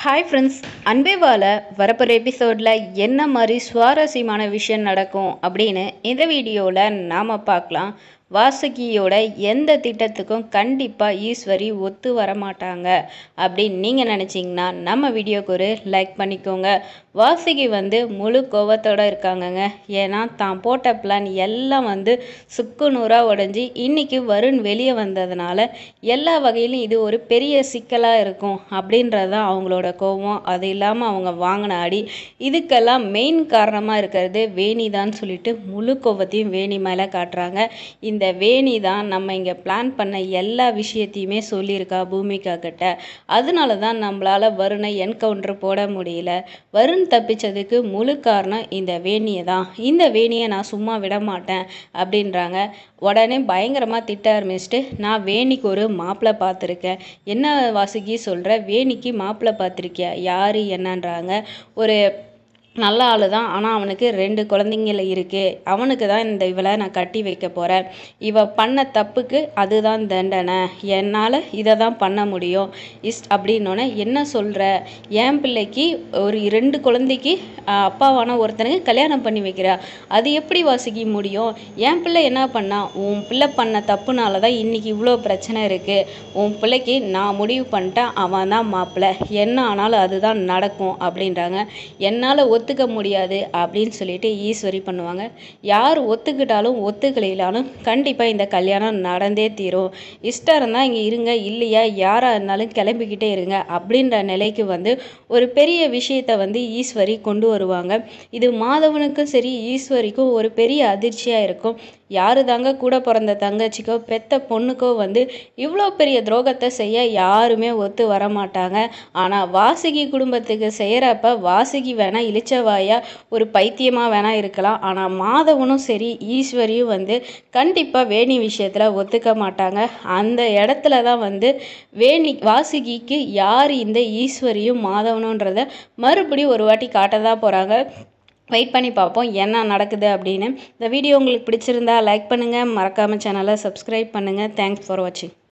hi friends அன்பேவால வரப்போகிற எபிசோடில் என்ன மாதிரி சுவாரஸ்யமான விஷயம் நடக்கும் அப்படின்னு இந்த வீடியோவில் நாம் பார்க்கலாம் வாசுகியோட எந்த திட்டத்துக்கும் கண்டிப்பாக ஈஸ்வரி ஒத்து வர மாட்டாங்க அப்படின்னு நீங்கள் நினச்சிங்கன்னா நம்ம வீடியோக்கு ஒரு லைக் பண்ணிக்கோங்க வாசுகி வந்து முழு கோவத்தோடு இருக்காங்கங்க ஏன்னா தான் போட்ட பிளான் எல்லாம் வந்து சுக்கு நூறாக உடஞ்சி இன்னைக்கு வருண் வெளியே வந்ததுனால எல்லா வகையிலும் இது ஒரு பெரிய சிக்கலாக இருக்கும் அப்படின்றது தான் அவங்களோட கோவம் அது இல்லாமல் அவங்க வாங்கின அடி இதுக்கெல்லாம் மெயின் காரணமாக இருக்கிறது வேணி தான் சொல்லிட்டு முழு கோவத்தையும் வேணி மேலே காட்டுறாங்க இந்த வேணி தான் நம்ம இங்கே பிளான் பண்ண எல்லா விஷயத்தையுமே சொல்லியிருக்கா பூமிகா கிட்ட அதனால தான் நம்மளால் வருணை என்கவுண்டர் போட முடியல வருண் தப்பிச்சதுக்கு முழு காரணம் இந்த வேணியை தான் இந்த வேணியை நான் சும்மா விட மாட்டேன் அப்படின்றாங்க உடனே பயங்கரமாக திட்ட ஆரம்பிச்சுட்டு நான் வேணிக்கு ஒரு மாப்பிள்ளை பார்த்துருக்கேன் என்ன வாசுகி சொல்கிற வேணிக்கு மாப்பிள்ளை பார்த்துருக்கியா யார் என்னன்றாங்க ஒரு நல்ல ஆள் தான் ஆனால் அவனுக்கு ரெண்டு குழந்தைங்கள இருக்குது அவனுக்கு தான் இந்த இவளை நான் கட்டி வைக்க போகிறேன் இவ பண்ண தப்புக்கு அதுதான் தண்டனை என்னால் இதை தான் பண்ண முடியும் இஸ் அப்படின்னோடனே என்ன சொல்கிற என் பிள்ளைக்கு ஒரு ரெண்டு குழந்தைக்கு அப்பாவான ஒருத்தனுக்கு கல்யாணம் பண்ணி வைக்கிற அது எப்படி வாசிக்க முடியும் என் பிள்ளை என்ன பண்ணா உன் பிள்ளை பண்ண தப்புனால தான் இன்றைக்கி இவ்வளோ பிரச்சனை இருக்குது உன் பிள்ளைக்கு நான் முடிவு பண்ணிட்டேன் அவன் தான் மாப்பிள்ளை என்ன ஆனாலும் அதுதான் நடக்கும் அப்படின்றாங்க என்னால் ஒத்துக்க முடியாது அப்படின்னு சொல்லிட்டு ஈஸ்வரி பண்ணுவாங்க யார் ஒத்துக்கிட்டாலும் ஒத்துக்கலையிலாலும் கண்டிப்பாக இந்த கல்யாணம் நடந்தே தீரும் இஷ்டம் இருந்தால் இங்கே இருங்க இல்லையா யாராக இருந்தாலும் கிளம்பிக்கிட்டே இருங்க அப்படின்ற நிலைக்கு வந்து ஒரு பெரிய விஷயத்தை வந்து ஈஸ்வரி கொண்டு வருவாங்க இது மாதவனுக்கும் சரி ஈஸ்வரிக்கும் ஒரு பெரிய அதிர்ச்சியாக இருக்கும் யாரு தாங்க கூட பிறந்த தங்கச்சிக்கோ பெத்த பொண்ணுக்கோ வந்து இவ்வளோ பெரிய துரோகத்தை செய்ய யாருமே ஒத்து வர மாட்டாங்க ஆனால் வாசுகி குடும்பத்துக்கு செய்கிறப்ப வாசுகி வேணா இளிச்சவாயா ஒரு பைத்தியமாக வேணா இருக்கலாம் ஆனால் மாதவனும் சரி ஈஸ்வரியும் வந்து கண்டிப்பாக வேணி விஷயத்தில் ஒத்துக்க மாட்டாங்க அந்த இடத்துல தான் வந்து வேணி வாசுகிக்கு யார் இந்த ஈஸ்வரியும் மாதவனுன்றத மறுபடியும் ஒரு வாட்டி காட்ட தான் போகிறாங்க வெயிட் பண்ணி பார்ப்போம் என்ன நடக்குது அப்படின்னு இந்த வீடியோ உங்களுக்கு பிடிச்சிருந்தா லைக் பண்ணுங்கள் மறக்காமல் சேனலை சப்ஸ்கிரைப் பண்ணுங்கள் தேங்க்ஸ் ஃபார் வாட்சிங்